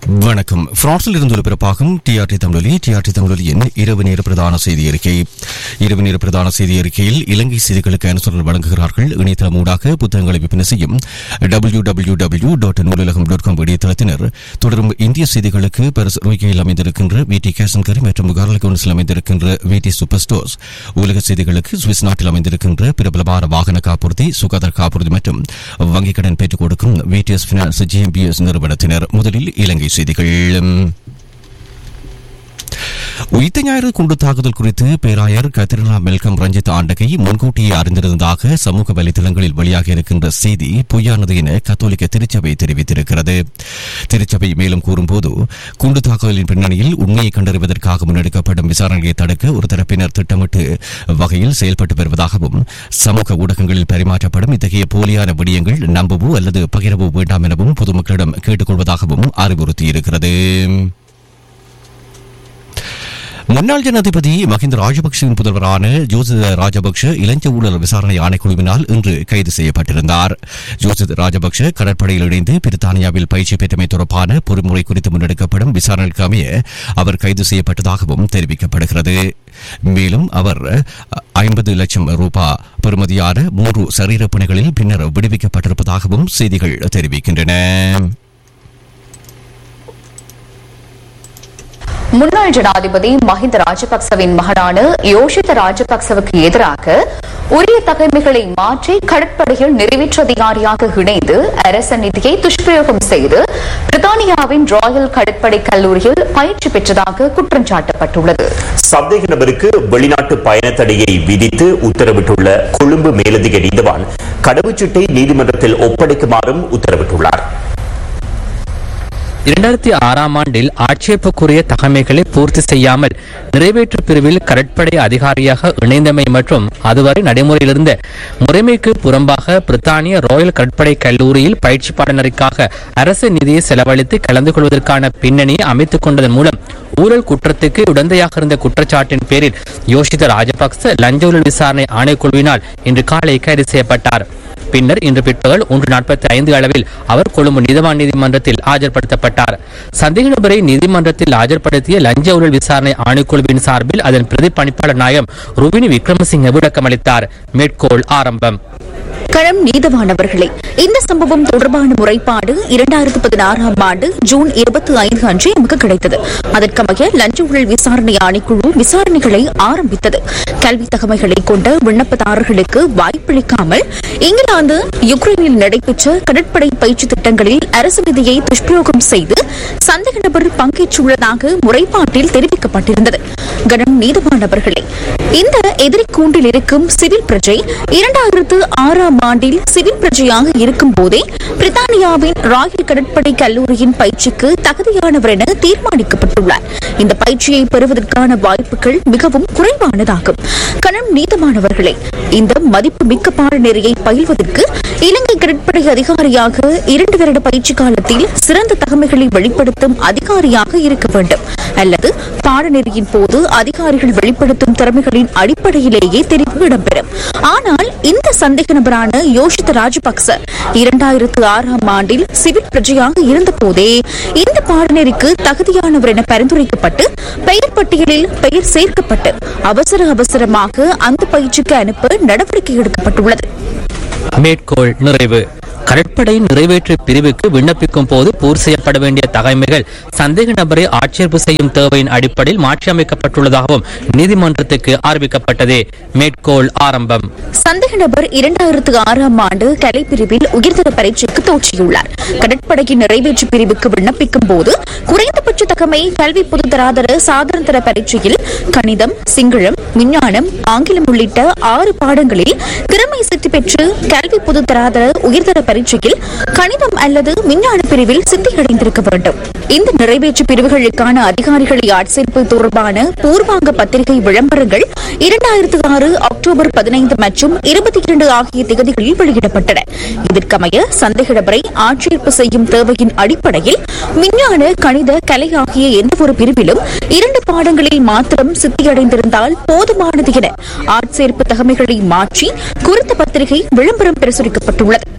வணக்கம் பிரான்சில் இருந்து ஒலிபரப்பாகும் டிஆர்டி தமிழொலி டிஆர்டி தமிழொலியின் இரவு நேர பிரதான செய்தி அறிக்கை இரவு நேர பிரதான செய்தி அறிக்கையில் இலங்கை செய்திகளுக்கு அனுசரணை வழங்குகிறார்கள் இணையதளம் ஊடாக புத்தகங்களை விற்பனை செய்யும் W W W dot Noolagam dot com இணையதளத்தினர் தொடரும் இந்திய செய்திகளுக்கு பரிசு ரோய்கையில் அமைந்திருக்கின்ற விடி கேசன்கரி மற்றும் கார்லகோன்ஸில் அமைந்திருக்கின்ற விடி சூப்பர் ஸ்டோர்ஸ் உலக செய்திகளுக்கு சுவிஸ் நாட்டில் அமைந்திருக்கின்ற பிரபலமான வாகன காப்புறுதி சுகாதார காப்புறுதி மற்றும் வங்கிக் கடன் பெற்றுக் கொடுக்கும் விடிஎஸ் பினான்ஸ் ஜிஎம்பிஎஸ் நிறுவனத்தினர் முதலில் இலங்கை செய்திகள் உயிர்த்த ஞாயிறு குண்டு தாக்குதல் குறித்து பேராயர் கத்ரினா மெல்கம் ரஞ்சித் ஆண்டகை முன்கூட்டியே அறிந்திருந்ததாக சமூக வலைதளங்களில் வெளியாக இருக்கின்ற செய்தி பொய்யானது என கத்தோலிக்க திருச்சபை தெரிவித்திருக்கிறது திருச்சபை மேலும் கூறும்போது குண்டு தாக்குதலின் பின்னணியில் உண்மையை கண்டறிவதற்காக முன்னெடுக்கப்படும் விசாரணையை தடுக்க ஒரு தரப்பினர் திட்டமிட்டு வகையில் செயல்பட்டு வருவதாகவும் சமூக ஊடகங்களில் பரிமாற்றப்படும் இத்தகைய போலியான விடயங்கள் நம்பவோ அல்லது பகிரவோ வேண்டாம் எனவும் பொதுமக்களிடம் கேட்டுக்கொள்வதாகவும் அறிவுறுத்தியிருக்கிறது முன்னாள் ஜனாதிபதி மஹிந்த ராஜபக்சவின் புதல்வரான ஜோசித ராஜபக்ஷ இளஞ்ச ஊழல் விசாரணை ஆணைக்குழுவினால் இன்று கைது செய்யப்பட்டிருந்தார் ஜோசித் ராஜபக்ஷ கடற்படையில் இணைந்து பிரித்தானியாவில் பயிற்சி பெற்றமை தொடர்பான பொறிமுறை குறித்து முன்னெடுக்கப்படும் விசாரணைக்கு அமைய அவர் கைது செய்யப்பட்டதாகவும் தெரிவிக்கப்படுகிறது மேலும் அவர் ஐம்பது லட்சம் ரூபாய் பெறுமதியான மூன்று சரீரப் பணிகளில் பின்னர் விடுவிக்கப்பட்டிருப்பதாகவும் செய்திகள் தெரிவிக்கின்றன முன்னாள் ஜனாதிபதி மஹிந்த ராஜபக்சவின் மகனான யோஷித ராஜபக்சவுக்கு எதிராக உரிய தகைமைகளை மாற்றி கடற்படையில் நிறைவேற்று அதிகாரியாக இணைந்து அரச நிதியை துஷ்பிரயோகம் செய்து பிரித்தானியாவின் ராயல் கடற்படை கல்லூரியில் பயிற்சி பெற்றதாக குற்றம் சாட்டப்பட்டுள்ளது சந்தேக நபருக்கு வெளிநாட்டு பயண தடையை விதித்து உத்தரவிட்டுள்ள கொழும்பு மேலதிக நீதிவான் கடவுச்சீட்டை நீதிமன்றத்தில் ஒப்படைக்குமாறும் உத்தரவிட்டுள்ளார் இரண்டாயிரத்தி ஆறாம் ஆண்டில் ஆட்சேபக்குரிய தகமைகளை பூர்த்தி செய்யாமல் நிறைவேற்று பிரிவில் கடற்படை அதிகாரியாக இணைந்தமை மற்றும் அதுவரை நடைமுறையில் இருந்த முறைமைக்கு புறம்பாக பிரித்தானிய ராயல் கடற்படை கல்லூரியில் பயிற்சி பாடநெறிக்காக அரசு நிதியை செலவழித்து கலந்து கொள்வதற்கான பின்னணியை அமைத்துக் கொண்டதன் மூலம் ஊழல் குற்றத்துக்கு உடந்தையாக இருந்த குற்றச்சாட்டின் பேரில் யோஷித ராஜபக்ச லஞ்ச ஊழல் விசாரணை ஆணைக்குழுவினால் இன்று காலை கைது செய்யப்பட்டார் பின்னர் இன்று பிற்பகல் ஒன்று நாற்பத்தி ஐந்து அளவில் அவர் கொழும்பு நீதவான் நீதிமன்றத்தில் ஆஜர்படுத்தப்பட்டார் சந்தேக நபரை நீதிமன்றத்தில் ஆஜர்படுத்திய லஞ்ச ஊழல் விசாரணை ஆணைக்குழுவின் சார்பில் அதன் பிரதி பணிப்பாளர் நாயம் ருபினி விக்ரமசிங்க விளக்கமளித்தார் மேற்கோள் ஆரம்பம் களம் நீதவானவர்களே இந்த சம்பவம் தொடர்பான முறைப்பாடு இரண்டாயிரத்து பதினாறாம் ஆண்டு ஜூன் இருபத்தி ஐந்து அன்று எமக்கு கிடைத்தது அதற்கமைய லஞ்ச ஊழல் விசாரணை ஆணைக்குழு விசாரணைகளை ஆரம்பித்தது கல்வி தகமைகளை கொண்ட விண்ணப்பதாரர்களுக்கு வாய்ப்பளிக்காமல் இங்கிலாந்து யுக்ரைனில் நடைபெற்ற கடற்படை பயிற்சி திட்டங்களில் அரசு நிதியை துஷ்பிரயோகம் செய்து சந்தேக நபர் பங்கேற்றுள்ளதாக முறைப்பாட்டில் தெரிவிக்கப்பட்டிருந்தது கணம் நீதவானவர்களே இந்த எதிரி கூண்டில் இருக்கும் சிவில் பிரஜை இரண்டாயிரத்து ஆறாம் ஆண்டில் சிவில் பிரஜையாக இருக்கும் போதே பிரித்தானியாவின் ராயல் கடற்படை கல்லூரியின் பயிற்சிக்கு தகுதியானவர் என தீர்மானிக்கப்பட்டுள்ளார் இந்த பயிற்சியை பெறுவதற்கான வாய்ப்புகள் மிகவும் குறைவானதாகும் கணம் நீதமானவர்களே இந்த மதிப்பு மிக்க பாடநெறியை பயில்வதற்கு இலங்கை கடற்படை அதிகாரியாக இரண்டு வருட பயிற்சி காலத்தில் சிறந்த தகமைகளை வெளிப்படுத்தும் அதிகாரியாக இருக்க வேண்டும் அல்லது பாடநெறியின் போது அதிகாரிகள் வெளிப்படுத்தும் திறமைகளின் அடிப்படையிலேயே தெரிவு இடம்பெறும் ஆனால் இந்த சந்தேக நபரான யோஷித ராஜபக்ச இரண்டாயிரத்து ஆறாம் ஆண்டில் சிவில் பிரஜையாக இருந்தபோதே இந்த பாடநெறிக்கு தகுதியானவர் என பரிந்துரைக்கப்பட்டு பெயர் பட்டியலில் பெயர் சேர்க்கப்பட்டு அவசர அவசரமாக அந்த பயிற்சிக்கு அனுப்ப நடவடிக்கை எடுக்கப்பட்டுள்ளது மேற்கோள் நிறைவு கடற்படை நிறைவேற்று பிரிவுக்கு விண்ணப்பிக்கும் போது பூர்த்தி செய்யப்பட வேண்டிய தகைமைகள் சந்தேக நபரை ஆட்சேர்ப்பு செய்யும் தேவையின் அடிப்படையில் மாற்றியமைக்கப்பட்டுள்ளதாகவும் நீதிமன்றத்துக்கு அறிவிக்கப்பட்டது மேற்கோள் ஆரம்பம் சந்தேக நபர் இரண்டாயிரத்து ஆறாம் ஆண்டு கலை பிரிவில் உயர்தர பரீட்சைக்கு தோற்றியுள்ளார் கடற்படையின் நிறைவேற்று பிரிவுக்கு விண்ணப்பிக்கும் போது குறைந்தபட்ச தகமை கல்வி பொதுத்தராதர சாதாரண தர பரீட்சையில் கணிதம் சிங்களம் விஞ்ஞானம் ஆங்கிலம் உள்ளிட்ட ஆறு பாடங்களில் திறமை சித்தி பெற்று கல்வி பொதுத்தராதர உயர்தர பரீட்சையில் கணிதம் அல்லது விஞ்ஞான பிரிவில் சித்தியடைந்திருக்க வேண்டும் இந்த நிறைவேற்று பிரிவுகளுக்கான அதிகாரிகளை ஆட்சேர்ப்பு தொடர்பான பூர்வாங்க பத்திரிகை விளம்பரங்கள் இரண்டாயிரத்து ஆறு அக்டோபர் பதினைந்து மற்றும் இருபத்தி இரண்டு ஆகிய திகதிகளில் வெளியிடப்பட்டன இதற்கமைய சந்தேக நபரை ஆட்சேர்ப்பு செய்யும் தேவையின் அடிப்படையில் விஞ்ஞான கணித கலை ஆகிய எந்த ஒரு பிரிவிலும் இரண்டு பாடங்களில் மாத்திரம் சித்தியடைந்திருந்தால் போதுமானது என ஆட்சேர்ப்பு தகமைகளை மாற்றி குறித்த பத்திரிகை விளம்பரம் பிரசுரிக்கப்பட்டுள்ளது சந்தேக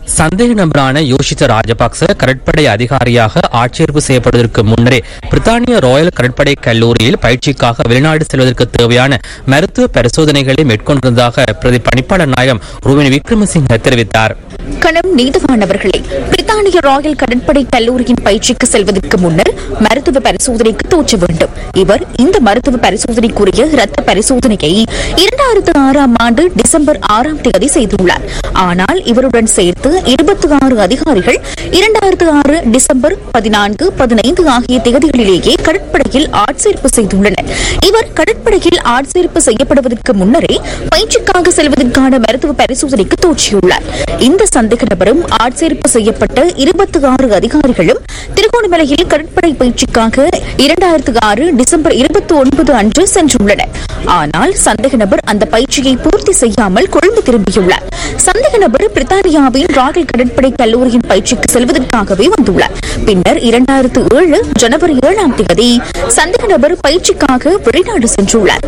சந்தேக நபரான யோஷித்த ராஜபக்ச கடற்படை அதிகாரியாக ஆட்சேர்ப்பு செய்யப்படுவதற்கு முன்னரே பிரித்தானிய ராயல் கடற்படை கல்லூரியில் பயிற்சிக்காக வெளிநாடு செல்வதற்கு தேவையான மருத்துவ பரிசோதனைகளை மேற்கொண்டிருந்ததாக பிரதி பணிப்பாளர் நாயகம் ரூபினி விக்ரமசிங்க தெரிவித்தார் கணம் நீதவான் அவர்களே பிரித்தானிய ராயல் கடற்படை கல்லூரியின் பயிற்சிக்கு செல்வதற்கு முன்னர் மருத்துவ பரிசோதனைக்கு தோற்ற வேண்டும் இவர் இந்த மருத்துவ பரிசோதனைக்குரிய இரத்த பரிசோதனையை இரண்டாயிரத்து ஆறாம் ஆண்டு டிசம்பர் ஆறாம் தேதி செய்துள்ளார் ஆனால் இவருடன் சேர்த்து இருபத்தி ஆறு அதிகாரிகள் இரண்டாயிரத்து ஆறு டிசம்பர் பதினான்கு பதினைந்து ஆகிய தேதிகளிலேயே கடற்படையில் ஆட்சேர்ப்பு செய்துள்ளனர் இவர் கடற்படையில் ஆட்சேர்ப்பு செய்யப்படுவதற்கு முன்னரே பயிற்சிக்காக செல்வதற்கான மருத்துவ பரிசோதனைக்கு தோற்றியுள்ளார் இந்த சந்தேக நபரும் ஆட்சேர்ப்பு செய்யப்பட்ட இருபத்தி ஆறு அதிகாரிகளும் திருகோணமலையில் கடற்படை பயிற்சிக்காக இரண்டாயிரத்து ஆறு டிசம்பர் இருபத்தி ஒன்பது அன்று சென்றுள்ளனர் ஆனால் சந்தேக நபர் அந்த பயிற்சியை பூர்த்தி செய்யாமல் கொழும்பு திரும்பியுள்ளார் சந்தேக நபர் பிரித்தானியாவின் ராகல் கடற்படை கல்லூரியின் பயிற்சிக்கு செல்வதற்காகவே வந்துள்ளார் பின்னர் இரண்டாயிரத்து ஏழு ஜனவரி ஏழாம் தேதி சந்தேக நபர் பயிற்சிக்காக வெளிநாடு சென்றுள்ளார்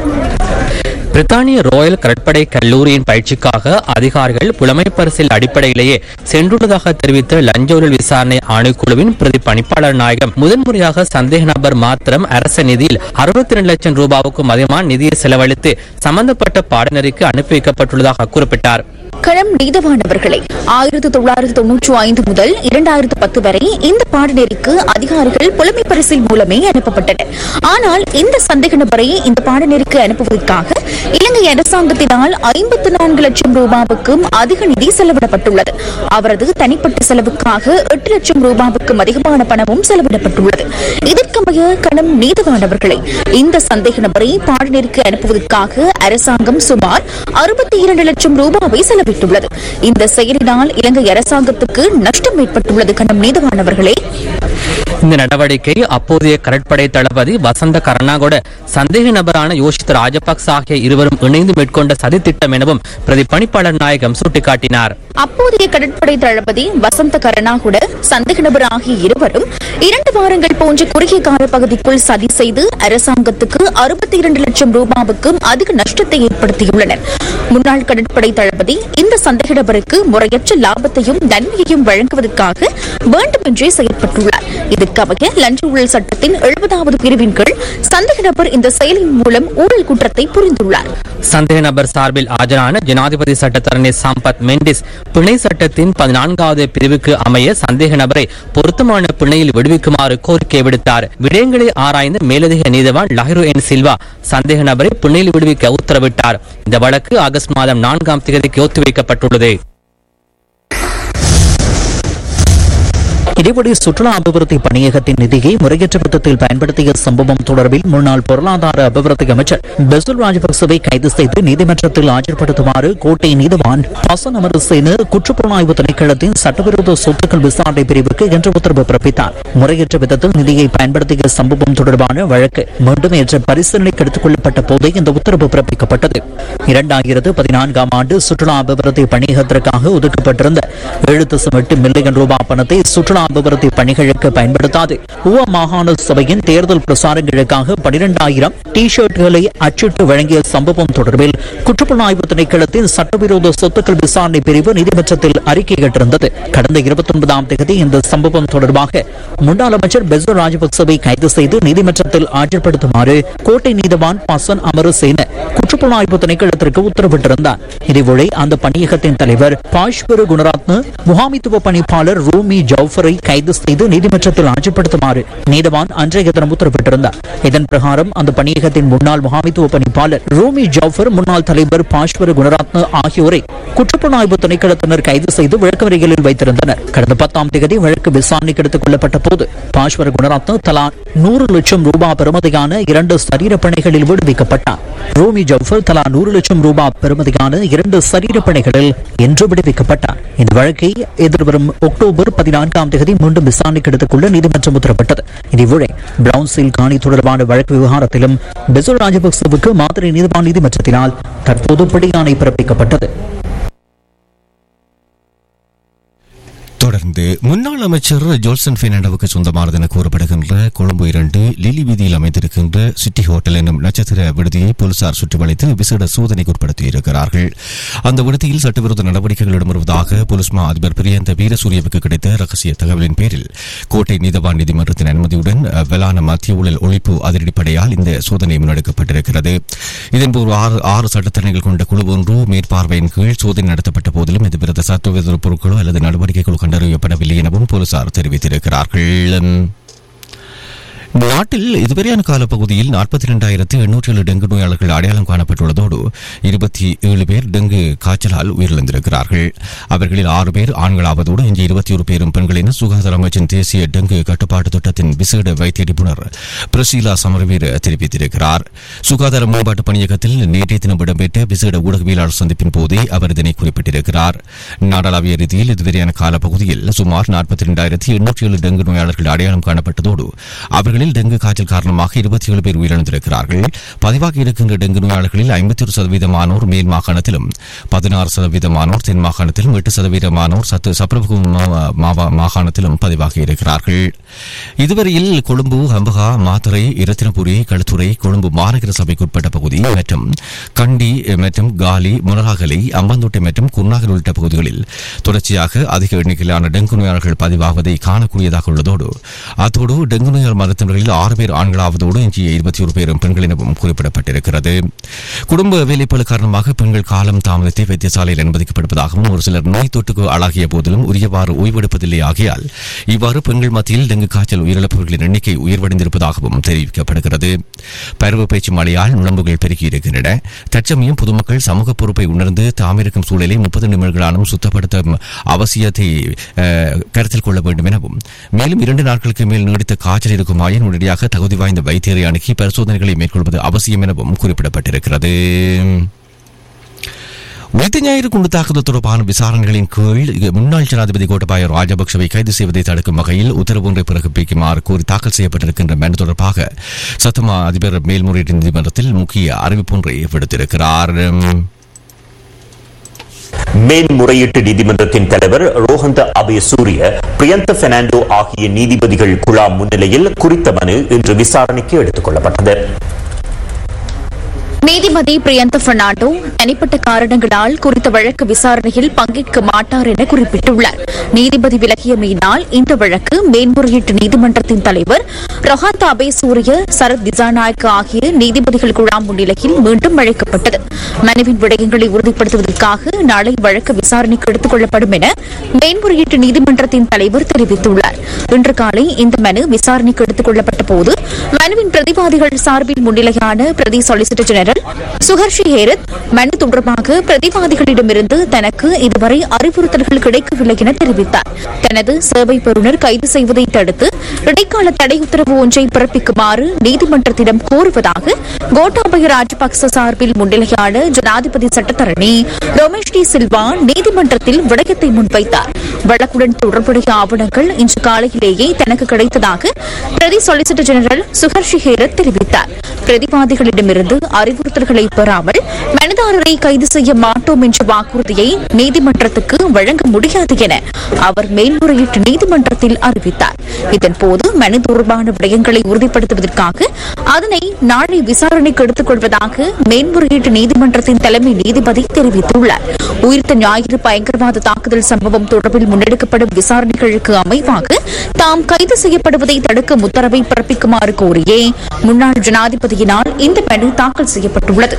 பிரித்தானிய ராயல் கடற்படை கல்லூரியின் பயிற்சிக்காக அதிகாரிகள் புலமை பரிசில் அடிப்படையிலேயே சென்றுள்ளதாக தெரிவித்த லஞ்ச ஊழல் விசாரணை ஆணைக்குழுவின் பிரதி பணிப்பாளர் நாயகம் முதன்முறையாக சந்தேக நபர் மாத்திரம் அரச நிதியில் அறுபத்தி இரண்டு லட்சம் ரூபாவுக்கும் அதிகமான நிதியை செலவழித்து சம்பந்தப்பட்ட பாடநெறிக்கு அனுப்பி வைக்கப்பட்டுள்ளதாக குறிப்பிட்டார் களம் நீதவான் அவர்களே ஆயிரத்தி தொள்ளாயிரத்தி தொன்னூற்றி ஐந்து முதல் இரண்டாயிரத்து பத்து வரை இந்த பாடநெறிக்கு அதிகாரிகள் புலமை பரிசில் மூலமே அனுப்பப்பட்டனர் ஆனால் இந்த சந்தேக நபரை இந்த பாடநெறிக்கு அனுப்புவதற்காக இலங்கை அரசாங்கத்தினால் ஐம்பத்தி நான்கு லட்சம் ரூபாவுக்கும் அதிக நிதி செலவிடப்பட்டுள்ளது அவரது தனிப்பட்ட செலவுக்காக எட்டு லட்சம் ரூபாவுக்கும் அதிகமான பணமும் செலவிடப்பட்டுள்ளது இதற்கமைய களம் நீதவான் அவர்களே இந்த சந்தேக நபரை பாடநெறிக்கு அனுப்புவதற்காக அரசாங்கம் சுமார் அறுபத்தி இரண்டு லட்சம் ரூபாவை செலவிட்டுள்ளது இந்த செயலினால் இலங்கை அரசாங்கத்துக்கு நஷ்டம் ஏற்பட்டுள்ளது கணம் நீதவானவர்களே இந்த நடவடிக்கை அப்போதைய கடற்படை தளபதி வசந்த கருணாகொட சந்தேக நபரான யோஷித் ராஜபக்ச ஆகிய இருவரும் இணைந்து மேற்கொண்ட சதித்திட்டம் எனவும் பிரதி பணிப்பாளர் நாயகம் சுட்டிக்காட்டினார் அப்போதைய கடற்படை தளபதி வசந்த கருணாகுட சந்தேக நபர் ஆகிய இருவரும் இரண்டு வாரங்கள் போன்ற குறுகிய கால பகுதிக்குள் சதி செய்து அரசாங்கத்துக்கு அறுபத்தி இரண்டு லட்சம் ரூபாவுக்கும் அதிக நஷ்டத்தை ஏற்படுத்தியுள்ளனர் முன்னாள் கடற்படை தளபதி இந்த சந்தேக நபருக்கு முறையற்ற லாபத்தையும் நன்மையையும் வழங்குவதற்காக வேண்டுமென்றே செயற்பட்டுள்ளார் இதற்கமைய லஞ்ச ஊழல் சட்டத்தின் எழுபதாவது பிரிவின் கீழ் சந்தேக நபர் இந்த செயலின் மூலம் ஊழல் குற்றத்தை புரிந்துள்ளார் சந்தேக நபர் சார்பில் ஆஜரான ஜனாதிபதி சட்டத்தரணி சம்பத் மெண்டிஸ் பிணை சட்டத்தின் பதினான்காவது பிரிவுக்கு அமைய சந்தேக நபரை பொருத்தமான பிணையில் விடுவிக்குமாறு கோரிக்கை விடுத்தார் விடயங்களை ஆராய்ந்த மேலதிக நீதவான் லஹிரு என் சில்வா சந்தேக நபரை பிணையில் விடுவிக்க உத்தரவிட்டார் இந்த வழக்கு ஆகஸ்ட் மாதம் நான்காம் தேதிக்கு ஒத்திவைக்கப்பட்டுள்ளது இதேபடி சுற்றுலா அபிவிருத்தி பணியகத்தின் நிதியை முறையற்ற விதத்தில் பயன்படுத்திய சம்பவம் தொடர்பில் முன்னாள் பொருளாதார அபிவிருத்தி அமைச்சர் பெசுல் ராஜபக்சவை கைது செய்து நீதிமன்றத்தில் ஆஜர்படுத்துமாறு கோட்டை நீதிவான் ஹசன் அமரசேன குற்றப்புலனாய்வு திணைக்களத்தின் சட்டவிரோத சொத்துக்கள் விசாரணை பிரிவுக்கு இன்று உத்தரவு பிறப்பித்தார் முறையற்ற விதத்தில் நிதியை பயன்படுத்திய சம்பவம் தொடர்பான வழக்கு மீண்டும் நேற்று பரிசீலனைக்கு எடுத்துக் கொள்ளப்பட்ட போதே இந்த உத்தரவு பிறப்பிக்கப்பட்டது இரண்டாயிரத்து பதினான்காம் ஆண்டு சுற்றுலா அபிவிருத்தி பணியகத்திற்காக ஒதுக்கப்பட்டிருந்த ஏழு தசம் எட்டு மில்லியன் ரூபாய் பணத்தை சுற்றுலா அபிவிருத்தி பணிகளுக்கு பயன்படுத்தாது உவ மாகாண சபையின் தேர்தல் பிரசாரங்களுக்காக பனிரெண்டாயிரம் டி ஷர்ட்டுகளை அச்சிட்டு வழங்கிய சம்பவம் தொடர்பில் குற்றப்புலனாய்வு திணைக்களத்தின் சட்டவிரோத சொத்துக்கள் விசாரணை பிரிவு நீதிமன்றத்தில் அறிக்கையிட்டிருந்தது கடந்த இருபத்தி ஒன்பதாம் தேதி இந்த சம்பவம் தொடர்பாக முன்னாள் அமைச்சர் பெசோ ராஜபக்சவை கைது செய்து நீதிமன்றத்தில் ஆஜர்படுத்துமாறு கோட்டை நீதவான் பசன் அமரசேன குற்றப்புலனாய்வு திணைக்களத்திற்கு உத்தரவிட்டிருந்தார் இதேவேளை அந்த பணியகத்தின் தலைவர் பாஷ்வரு குணரத்ன முகாமித்துவ பணிப்பாளர் ரூமி ஜவுஃபரை கைது செய்து நீதிமன்றத்தில் ஆஜர்படுத்துமாறு நீதவான் அன்றைய தினம் உத்தரவிட்டிருந்தார் இதன் பிரகாரம் அந்த பணியகத்தின் முன்னாள் முகாமித்துவ பணிப்பாளர் ரூமி ஜவுஃபர் முன்னாள் தலைவர் பாஷ்வரு குணரத்ன ஆகியோரை குற்றப்புலனாய்வு திணைக்களத்தினர் கைது செய்து விளக்கமறியலில் வைத்திருந்தனர் கடந்த பத்தாம் தேதி வழக்கு விசாரணைக்கு எடுத்துக் கொள்ளப்பட்ட போது பாஷ்வர குணரத்ன தலா நூறு லட்சம் ரூபாய் பெறுமதியான இரண்டு சரீர பணிகளில் விடுவிக்கப்பட்டார் ரோமி ஜவுஃபர் தலா நூறு லட்சம் ரூபாய் பெறுமதியான இரண்டு சரீர பணிகளில் இன்று விடுவிக்கப்பட்டார் இந்த வழக்கை எதிர்வரும் அக்டோபர் பதினான்காம் தேதி மீண்டும் விசாரணைக்கு எடுத்துக் கொள்ள நீதிமன்றம் உத்தரவிட்டது இதேவேளை பிரவுன் சீல் காணி தொடர்பான வழக்கு விவகாரத்திலும் பெசுல் ராஜபக்சவுக்கு மாதிரி நீதிவான் நீதிமன்றத்தினால் தற்போது பிடியாணை பிறப்பிக்கப்பட்டது தொடர்ந்து முன்னாள் அமைச்சர் ஜோல்சன் பெர்னாண்டோவுக்கு சொந்தமானது என கூறப்படுகின்ற கொழும்பு இரண்டு லிலி வீதியில் அமைந்திருக்கின்ற சிட்டி ஹோட்டல் என்னும் நட்சத்திர விடுதியை போலீசார் சுற்றி வளைத்து விசேட சோதனைக்கு உட்படுத்தியிருக்கிறார்கள் அந்த விடுதியில் சட்டவிரோத நடவடிக்கைகள் இடம்பெறுவதாக போலீஸ் மா அதிபர் பிரியந்த வீரசூரியவுக்கு கிடைத்த ரகசிய தகவலின் பேரில் கோட்டை நீதவான் நீதிமன்றத்தின் அனுமதியுடன் அஹ், வெலான மத்திய ஊழல் ஒழிப்பு அதிரடிப்படையால் இந்த சோதனை முன்னெடுக்கப்பட்டிருக்கிறது இதன்போது ஆறு ஆறு சட்டத்தரணிகள் கொண்ட குழு ஒன்று மேற்பார்வையின் கீழ் சோதனை நடத்தப்பட்ட போதிலும் எந்தவித சட்டவிரோத பொருட்களோ அல்லது நடவடிக்கைகளோ கண்டறியப்படவில்லை எனவும் போலீசார் தெரிவித்திருக்கிறார்கள் நாட்டில் இதுவரையான காலப்பகுதியில் நாற்பத்தி இரண்டாயிரத்து எண்ணூற்றி ஏழு டெங்கு நோயாளர்கள் அடையாளம் காணப்பட்டுள்ளதோடு இருபத்தி ஏழு பேர் டெங்கு காய்ச்சலால் உயிரிழந்திருக்கிறார்கள் அவர்களில் ஆறு பேர் ஆண்களாவதோடு இன்று இருபத்தி ஒரு பேரும் பெண்கள் என சுகாதார அமைச்சின் தேசிய டெங்கு கட்டுப்பாட்டு திட்டத்தின் விசேட வைத்திய நிபுணர் பிரசீலா சமரவீர தெரிவித்திருக்கிறார் சுகாதார மேம்பாட்டு பணியகத்தில் நேற்றைய தினம் இடம்பெற்ற விசேட ஊடகவியலாளர் சந்திப்பின் போதே அவர் இதனை குறிப்பிட்டிருக்கிறார் நாடளாவிய ரீதியில் இதுவரையான காலப்பகுதியில் சுமார் நாற்பத்தி இரண்டாயிரத்தி எண்ணூற்றி ஏழு டெங்கு நோயாளர்கள் அடையாளம் காணப்பட்டதோடு அவர்களில் டெங்கு காய்ச்சல் காரணமாக இருபத்தி ஏழு பேர் உயிரிழந்திருக்கிறார்கள் பதிவாகி இருக்கின்ற டெங்கு நோயாளர்களில் ஐம்பத்தி ஒரு சதவீதமானோர் மேல் மாகாணத்திலும் பதினாறு சதவீதமானோர் தென் மாகாணத்திலும் எட்டு சதவீதமானோர் சத்து சப்ரபு மாகாணத்திலும் பதிவாகி இருக்கிறார்கள் இதுவரையில் கொழும்பு ஹம்பகா மாத்தறை இரத்தினபுரி களுத்துறை கொழும்பு மாநகர சபைக்கு உட்பட்ட பகுதி மற்றும் கண்டி மற்றும் காலி முனராகலை அம்பந்தோட்டை மற்றும் குர்நாகல் உள்ளிட்ட பகுதிகளில் தொடர்ச்சியாக அதிக எண்ணிக்கையிலான டெங்கு நோயாளர்கள் பதிவாவதை காணக்கூடியதாக உள்ளதோடு அத்தோடு டெங்கு நோயால் மருத்துவர்களில் ஆறு பேர் ஆண்களாவதோடு எஞ்சிய இருபத்தி ஒரு பேரும் பெண்கள் எனவும் குறிப்பிடப்பட்டிருக்கிறது குடும்ப வேலைப்பளு காரணமாக பெண்கள் காலம் தாமதத்தை வைத்தியசாலையில் அனுமதிக்கப்படுவதாகவும் ஒரு சிலர் நோய் தொற்றுக்கு ஆளாகிய போதிலும் உரியவாறு ஓய்வெடுப்பதில்லை ஆகையால் இவ்வாறு பெண்கள் மத்தியில் டெங்கு காய்ச்சல் உயிரிழப்பவர்களின் எண்ணிக்கை உயர்வடைந்திருப்பதாகவும் தெரிவிக்கப்படுகிறது பருவ பேச்சு மழையால் நுழம்புகள் பெருகியிருக்கின்றன தற்சமயம் பொதுமக்கள் சமூக பொறுப்பை உணர்ந்து தாமிருக்கும் சூழலை முப்பது நிமிடங்களாலும் சுத்தப்படுத்தும் அவசியத்தை அஹ், கருத்தில் கொள்ள வேண்டும் எனவும் மேலும் இரண்டு நாட்களுக்கு மேல் நீடித்த காய்ச்சல் இருக்குமாயின் உடனடியாக தகுதி வாய்ந்த வைத்தியரை அணுகி பரிசோதனைகளை மேற்கொள்வது அவசியம் எனவும் குறிப்பிடப்பட்டிருக்கிறது உயிர்த்த ஞாயிறு குண்டு தாக்குதல் தொடர்பான விசாரணைகளின் கீழ் முன்னாள் ஜனாதிபதி கோட்டபாய ராஜபக்சவை கைது செய்வதை தடுக்கும் வகையில் உத்தரவு ஒன்றை பிறப்பிக்குமாறு கோரி தாக்கல் செய்யப்பட்டிருக்கின்ற மனு தொடர்பாக சத்தமா அதிபர் மேல்முறையீட்டு நீதிமன்றத்தில் முக்கிய அறிவிப்பு ஒன்றை விடுத்திருக்கிறார் மேன்முறையீட்டு நீதிமன்றத்தின் தலைவர் ரோஹந்த அபயசூரிய பிரியந்த பெர்னாண்டோ ஆகிய நீதிபதிகள் குழாம் முன்னிலையில் குறித்த மனு இன்று விசாரணைக்கு எடுத்துக் கொள்ளப்பட்டது நீதிபதி பிரியந்த பெர்னாண்டோ தனிப்பட்ட காரணங்களால் குறித்த வழக்கு விசாரணையில் பங்கேற்க மாட்டார் என குறிப்பிட்டுள்ளார் நீதிபதி விலகியமையினால் இந்த வழக்கு மேன்முறையீட்டு நீதிமன்றத்தின் தலைவர் ரொஹாந்த அபேசூரிய சரத் திசாநாயக்க ஆகிய நீதிபதிகள் குழாம் முன்னிலையில் மீண்டும் அழைக்கப்பட்டது மனுவின் விடயங்களை உறுதிப்படுத்துவதற்காக நாளை வழக்கு விசாரணைக்கு எடுத்துக் கொள்ளப்படும் என மேன்முறையீட்டு நீதிமன்றத்தின் தலைவர் தெரிவித்துள்ளார் இன்று காலை இந்த மனு விசாரணைக்கு எடுத்துக் கொள்ளப்பட்ட போது மனுவின் பிரதிவாதிகள் சார்பில் முன்னிலையான பிரதி சொலிசிட்டர் ஜெனரல் சுஹர்ஷி ஹேரத் மனு தொடர்பாக பிரதிவாதிகளிடமிருந்து தனக்கு இதுவரை அறிவுறுத்தல்கள் கிடைக்கவில்லை என தெரிவித்தார் தனது சேவை பெறுநர் கைது செய்வதை தடுத்து இடைக்கால தடை உத்தரவு ஒன்றை பிறப்பிக்குமாறு நீதிமன்றத்திடம் கோருவதாக கோட்டாபய ராஜபக்ச சார்பில் முன்னிலையான ஜனாதிபதி சட்டத்தரணி ரமேஷ் டி சில்வா நீதிமன்றத்தில் விடயத்தை முன்வைத்தார் வழக்குடன் தொடர்புடைய ஆவணங்கள் இன்று காலையிலேயே தனக்கு கிடைத்ததாக பிரதி சொலிசிட்டர் ஜெனரல் சுஹர்ஷி ஹேரத் தெரிவித்தார் பிரதிவாதிகளிடமிருந்து அறிவுறுத்தல்களை பெறாமல் மனுதாரரை கைது செய்ய மாட்டோம் என்ற வாக்குறுதியை நீதிமன்றத்துக்கு வழங்க முடியாது என அவர் மேல்முறையீட்டு நீதிமன்றத்தில் அறிவித்தார் இதன்போது மனு தொடர்பான விடயங்களை உறுதிப்படுத்துவதற்காக அதனை நாளை விசாரணைக்கு எடுத்துக் கொள்வதாக மேன்முறையீட்டு நீதிமன்றத்தின் தலைமை நீதிபதி தெரிவித்துள்ளார் உயிர்த்த ஞாயிறு பயங்கரவாத தாக்குதல் சம்பவம் தொடர்பில் முன்னெடுக்கப்படும் விசாரணைகளுக்கு அமைவாக தாம் கைது செய்யப்படுவதை தடுக்கும் உத்தரவை பிறப்பிக்குமாறு கோரியே முன்னாள் ஜனாதிபதியினால் இந்த மனு தாக்கல் செய்யப்பட்டுள்ளது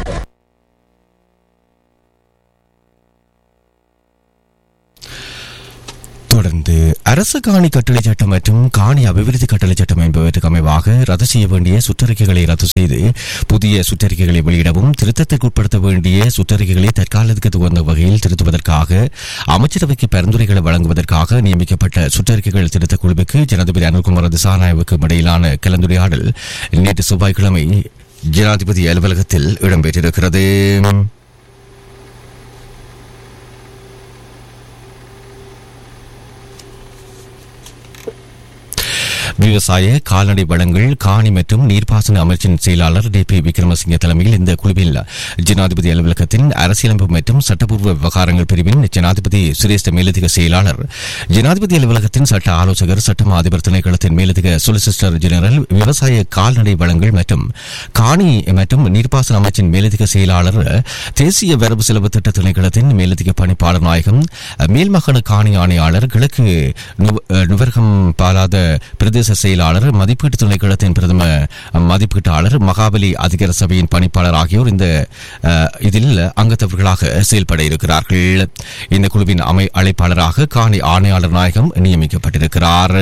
தொடர்ந்து அரசு காணி கட்டளை சட்டம் மற்றும் காணி அபிவிருத்தி கட்டளை சட்டம் என்பவற்றுக்கு அமைவாக ரத்து செய்ய வேண்டிய சுற்றறிக்கைகளை ரத்து செய்து புதிய சுற்றறிக்கைகளை வெளியிடவும் திருத்தத்திற்கு உட்படுத்த வேண்டிய சுற்றறிக்கைகளை தற்காலத்துக்கு உகந்த வகையில் திருத்துவதற்காக அமைச்சரவைக்கு பரிந்துரைகளை வழங்குவதற்காக நியமிக்கப்பட்ட சுற்றறிக்கைகள் திருத்த குழுவுக்கு ஜனாதிபதி அனுகுமார் திசாநாயவுக்கும் இடையிலான கலந்துரையாடல் நேற்று செவ்வாய்க்கிழமை ஜனாதிபதி அலுவலகத்தில் இடம்பெற்றிருக்கிறது விவசாய கால்நடை வளங்கள் காணி மற்றும் நீர்ப்பாசன அமைச்சின் செயலாளர் டி பி விக்ரமசிங்க தலைமையில் இந்த குழுவில் ஜனாதிபதி அலுவலகத்தின் அரசியலமைப்பு மற்றும் சட்டப்பூர்வ விவகாரங்கள் பிரிவின் ஜனாதிபதி சிரேஷ்ட மேலதிக செயலாளர் ஜனாதிபதி அலுவலகத்தின் சட்ட ஆலோசகர் சட்டமா அதிபர் திணைக்களத்தின் மேலதிக சொலிசிஸ்டர் ஜெனரல் விவசாய கால்நடை வளங்கள் மற்றும் காணி மற்றும் நீர்ப்பாசன அமைச்சின் மேலதிக செயலாளர் தேசிய வரவு செலவு திட்ட திணைக்களத்தின் மேலதிக பணிப்பாளர் நாயகம் மேல்மகன காணி ஆணையாளர் கிழக்கு நுவ- நுவர்கம் பாலாத பிரதேச செயலாளர் மதிப்பீட்டு திணைக்களத்தின் பிரதம மதிப்பீட்டாளர் மகாபலி அதிகார சபையின் பணிப்பாளர் ஆகியோர் இந்த அஹ், இதில் அங்கத்தவர்களாக செயல்பட இருக்கிறார்கள் இந்த குழுவின் அமை அழைப்பாளராக காணி ஆணையாளர் நாயகம் நியமிக்கப்பட்டிருக்கிறார்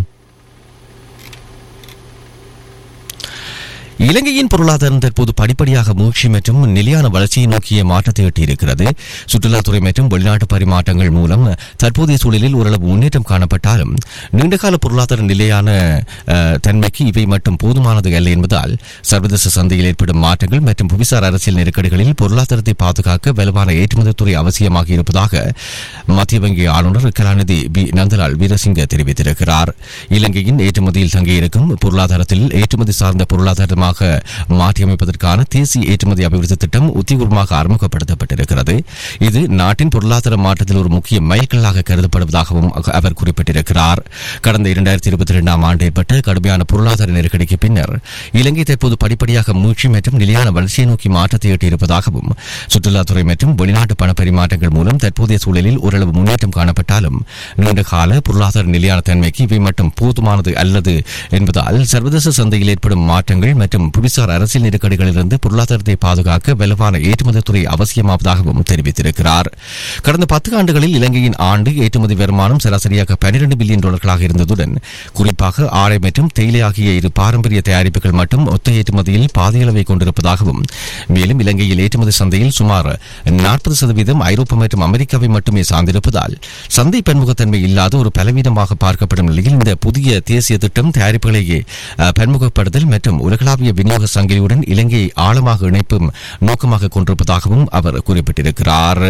இலங்கையின் பொருளாதாரம் தற்போது படிப்படியாக மூழ்ச்சி மற்றும் நிலையான வளர்ச்சியை நோக்கிய மாற்றத்தை எட்டியிருக்கிறது சுற்றுலாத்துறை மற்றும் வெளிநாட்டு பரிமாற்றங்கள் மூலம் தற்போதைய சூழலில் ஓரளவு முன்னேற்றம் காணப்பட்டாலும் நீண்டகால பொருளாதார நிலையான அஹ், தன்மைக்கு இவை மட்டும் போதுமானது அல்ல என்பதால் சர்வதேச சந்தையில் ஏற்படும் மாற்றங்கள் மற்றும் புவிசார் அரசியல் நெருக்கடிகளில் பொருளாதாரத்தை பாதுகாக்க வலுவான ஏற்றுமதித்துறை அவசியமாக இருப்பதாக மத்திய வங்கி ஆளுநர் கலாநிதி பி நந்தலால் வீரசிங்க தெரிவித்திருக்கிறார் இலங்கையின் ஏற்றுமதியில் தங்கியிருக்கும் பொருளாதாரத்தில் ஏற்றுமதி சார்ந்த பொருளாதாரமாக மாற்றியமைப்பதற்கான தேசிய ஏற்றுமதி அபிவிருத்தி திட்டம் உத்திபூர்வமாக அறிமுகப்படுத்தப்பட்டிருக்கிறது இது நாட்டின் பொருளாதார மாற்றத்தில் ஒரு முக்கிய மைல்கல்லாக கருதப்படுவதாகவும் அக- அவர் குறிப்பிட்டிருக்கிறார் கடந்த இரண்டாயிரத்தி இருபத்தி இரண்டாம் ஆண்டு ஏற்பட்ட கடுமையான பொருளாதார நெருக்கடிக்கு பின்னர் இலங்கை தற்போது படிப்படியாக மூழ்ச்சி மற்றும் நிலையான வளர்ச்சியை நோக்கி மாற்றத்தை எட்டியிருப்பதாகவும் சுற்றுலாத்துறை மற்றும் வெளிநாட்டு பண பரிமாற்றங்கள் மூலம் தற்போதைய சூழலில் ஓரளவு முன்னேற்றம் காணப்பட்டாலும் நீண்ட கால பொருளாதார நிலையான தன்மைக்கு இவை மட்டும் போதுமானது அல்லது என்பதால் சர்வதேச சந்தையில் ஏற்படும் மாற்றங்கள் மற்றும் புவிசார் அரசியல் நெருக்கடிகளிலிருந்து பொருளாதாரத்தை பாதுகாக்க வலுவான ஏற்றுமதித்துறை அவசியமாவதாகவும் தெரிவித்திருக்கிறார் கடந்த பத்து ஆண்டுகளில் இலங்கையின் ஆண்டு ஏற்றுமதி வருமானம் சராசரியாக பன்னிரண்டு பில்லியன் டாலர்களாக இருந்ததுடன் குறிப்பாக ஆடை மற்றும் தேயிலை ஆகிய இரு பாரம்பரிய தயாரிப்புகள் மட்டும் ஒத்த ஏற்றுமதியில் பாதியளவை கொண்டிருப்பதாகவும் மேலும் இலங்கையில் ஏற்றுமதி சந்தையில் சுமார் நாற்பது சதவீதம் ஐரோப்பா மற்றும் அமெரிக்காவை மட்டுமே சார்ந்திருப்பதால் சந்தை பன்முகத்தன்மை இல்லாத ஒரு பலவீனமாக பார்க்கப்படும் நிலையில் இந்த புதிய தேசிய திட்டம் தயாரிப்புகளை அஹ், பன்முகப்படுத்தல் மற்றும் உலகளாவிய விநியோக சங்கிலியுடன் இலங்கையை ஆழமாக இணைப்பும் நோக்கமாக கொண்டிருப்பதாகவும் அவர் குறிப்பிட்டிருக்கிறார்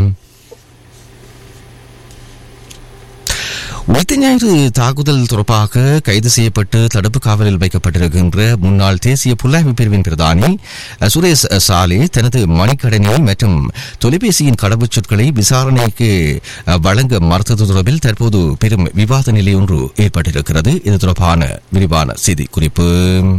உயிர்த்த ஞாயிறு தாக்குதல் தொடர்பாக கைது செய்யப்பட்டு தடுப்பு காவலில் வைக்கப்பட்டிருக்கின்ற முன்னாள் தேசிய புலனாய்வு பிரிவின் பிரதானி அஹ், சுரேஷ் சாலே தனது மணிக்கடனி மற்றும் தொலைபேசியின் கடவுச்சொற்களை விசாரணைக்கு அஹ், வழங்க மறுத்தது தொடர்பில் தற்போது பெரும் விவாத நிலை ஒன்று ஏற்பட்டிருக்கிறது இது தொடர்பான விரிவான செய்தி குறிப்பு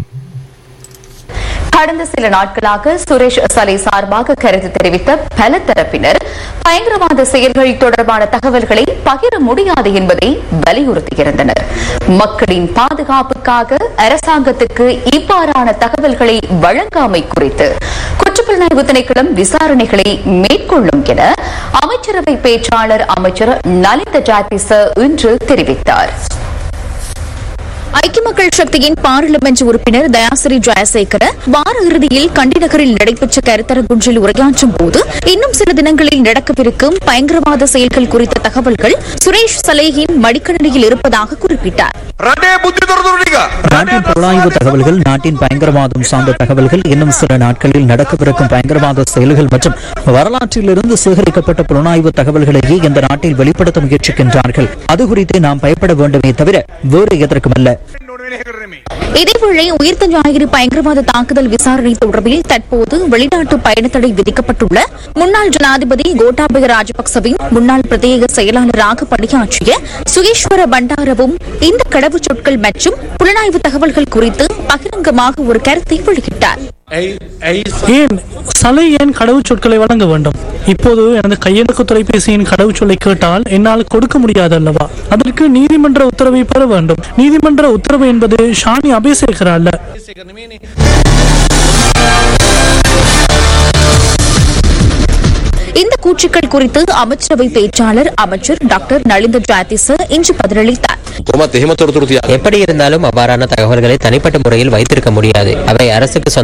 கடந்த சில நாட்களாக சுரேஷ் சலை சார்பாக கருத்து தெரிவித்த பல தரப்பினர் பயங்கரவாத செயல்கள் தொடர்பான தகவல்களை பகிர முடியாது என்பதை வலியுறுத்தியிருந்தனர் மக்களின் பாதுகாப்புக்காக அரசாங்கத்துக்கு இவ்வாறான தகவல்களை வழங்காமை குறித்து குற்றப்புலனாய்வு திணைக்களம் விசாரணைகளை மேற்கொள்ளும் என அமைச்சரவை பேச்சாளர் அமைச்சர் நலிந்த ஜாதிச இன்று தெரிவித்தார் ஐக்கிய மக்கள் சக்தியின் பாராளுமன்ற உறுப்பினர் தயாசிரி ஜெயசேகர வார இறுதியில் கண்டி நகரில் நடைபெற்ற கருத்தரங்கொன்றில் உரையாற்றும் போது இன்னும் சில தினங்களில் நடக்கவிருக்கும் பயங்கரவாத செயல்கள் குறித்த தகவல்கள் சுரேஷ் சலேகின் மடிக்கணினியில் இருப்பதாக குறிப்பிட்டார் රටේ බුද්ධි තොරතුරු ටික நாட்டின் புலனாய்வு தகவல்கள் நாட்டின் பயங்கரவாதம் சார்ந்த தகவல்கள் இன்னும் சில நாட்களில் நடக்கவிருக்கும் பயங்கரவாத செயல்கள் மற்றும் வரலாற்றிலிருந்து சேகரிக்கப்பட்ட புலனாய்வு தகவல்களையே இந்த நாட்டில் வெளிப்படுத்த முயற்சிக்கின்றார்கள் அது குறித்து நாம் பயப்பட வேண்டுமே தவிர வேறு எதற்குமல்ல ඕන වෙන එක කරන්නේ இதேவேளை உயிர்த்த ஞாயிறு பயங்கரவாத தாக்குதல் விசாரணை தொடர்பில் தற்போது வெளிநாட்டு பயணத்தடை விதிக்கப்பட்டுள்ள முன்னாள் ஜனாதிபதி கோட்டாபய ராஜபக்சவின் முன்னாள் பிரத்யேக செயலாளராக பணியாற்றிய சுகேஸ்வர பண்டாரவும் இந்த கடவுச்சொற்கள் மற்றும் புலனாய்வு தகவல்கள் குறித்து பகிரங்கமாக ஒரு கருத்தை வெளியிட்டார் ඇයි ඇයි ஏன் சலை ஏன் கடவுச்சொற்களை வழங்க வேண்டும் இப்போது எனது கையெழுக்கு தொலைபேசியின் கடவுச்சொல்லை கேட்டால் என்னால் கொடுக்க முடியாது அல்லவா அதற்கு நீதிமன்ற உத்தரவை பெற வேண்டும் நீதிமன்ற உத்தரவு என்பது ஷானி அபேசேகர் அல்ல இந்த கூற்றுக்கள் குறித்து அமைச்சரவை பேச்சாளர் அமைச்சர் டாக்டர் நளிந்த ஜாதிச இன்று பதிலளித்தார் කොමත් එහෙම තොරතුරු තියා எப்படி இருந்தாலும் அவ்வாறான தகவல்களை தனிப்பட்ட முறையில் வைத்திருக்க முடியாது அவை அரசுக்கு சொந்த